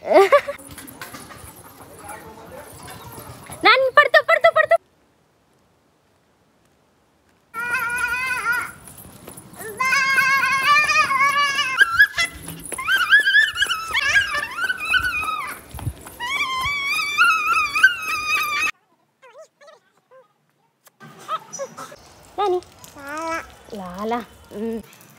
నాన్న పడుతూ పడుతూ పడుతూ నాని లాలా ఉమ్.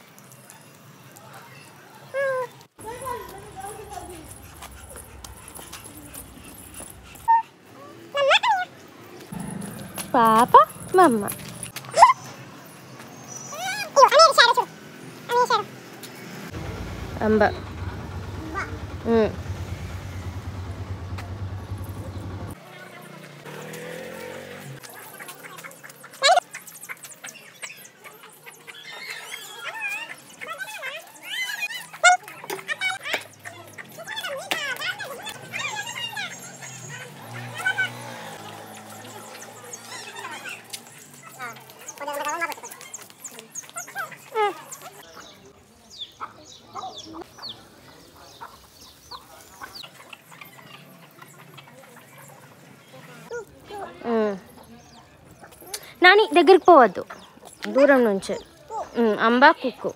పాప మమ్మ అంబ ఉమ్. ఉమ్. నాని దగ్గరికి పోవద్దు దూరం నుంచి ఉమ్, అంబా కుక్కు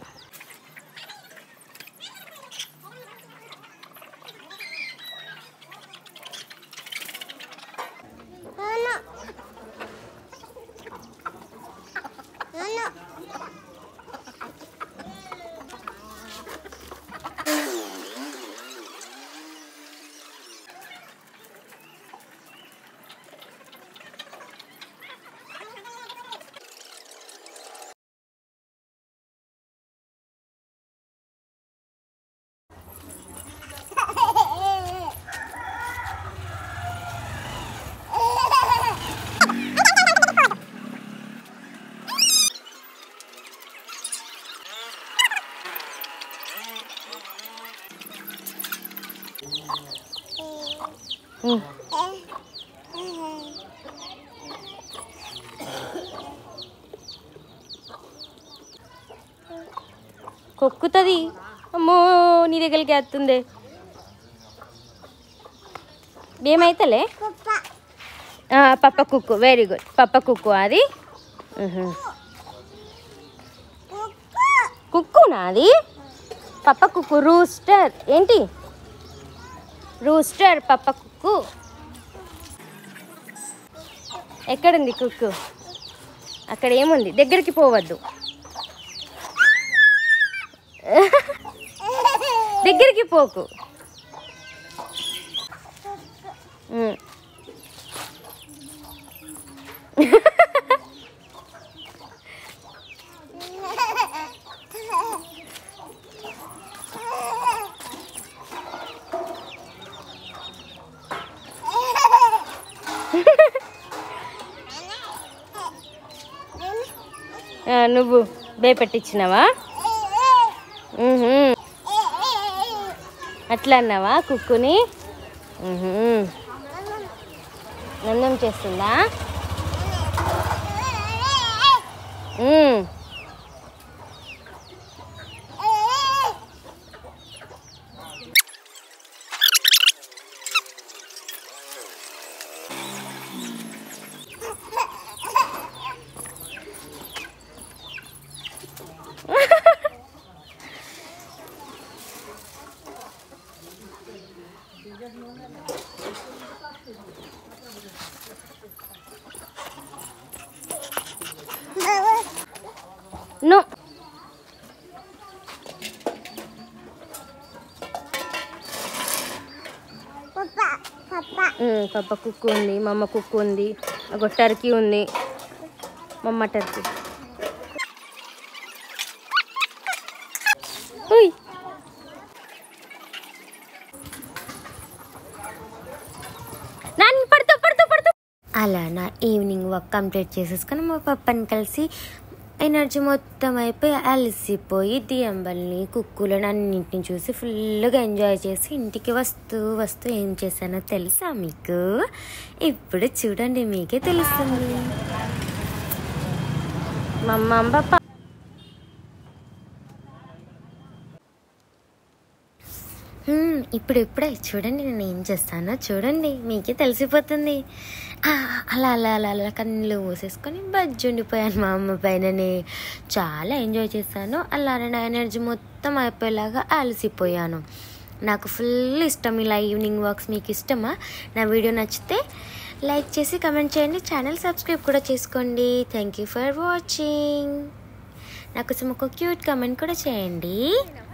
ఉమ్. కొక్కుతుంది అమ్మో నీ దగ్గరికి వస్తుంది ఏమైతలే ఆ, పప్ప కుక్కు వెరీ గుడ్ పప్ప కుక్కు అది మ్హూ. కుక్కునా అది పప్ప కుక్కు రూస్టర్ ఏంటి రూస్టర్ పప్ప కుక్కు ఎక్కడుంది కుక్కు అక్కడ ఏముంది దగ్గరికి పోవద్దు దగ్గరికి పోకు ఉమ్. ఆ, నువ్వు భయపెట్టించినావా మ్హూ. అట్లా అన్నావా కుక్కుని మ్హూ. నందం చేస్తుందా మ్. నో ఉమ్, పప్ప కుక్కు ఉంది మమ్మ కుక్కు ఉంది ఒక టర్కీ ఉంది మమ్మ టర్కీ ఉయ్. నాన్న పడుతూ పడుతూ పడుతూ అలా నా ఈవినింగ్ వర్క్ కంప్లీట్ చేసేసుకొని మా పప్పని కలిసి ఎనర్జీ మొత్తం అయిపోయి అలసిపోయి దియంబల్ని కుక్కులను అన్నింటిని చూసి ఫుల్గా ఎంజాయ్ చేసి ఇంటికి వస్తూ వస్తూ ఏం చేశానో తెలుసా మీకు ఇప్పుడు చూడండి మీకే తెలుస్తుంది మా అమ్మ పప్ప హ్మ్, ఇప్పుడు ఇప్పుడే చూడండి నేను ఏం చేస్తానో చూడండి మీకే తెలిసిపోతుంది ఆ, అలా అలా అలా అలా కళ్ళు మూసేసుకొని బజ్జుండిపోయాను మా అమ్మ పైననే చాలా ఎంజాయ్ చేశాను అలానే నా ఎనర్జీ మొత్తం అయిపోయేలాగా అలసిపోయాను నాకు ఫుల్ ఇష్టం ఇలా ఈవినింగ్ వాక్స్ మీకు ఇష్టమా నా వీడియో నచ్చితే లైక్ చేసి కమెంట్ చేయండి ఛానల్ సబ్స్క్రైబ్ కూడా చేసుకోండి థ్యాంక్ యూ ఫర్ వాచింగ్ నా కోసం ఒక క్యూట్ కమెంట్ కూడా చేయండి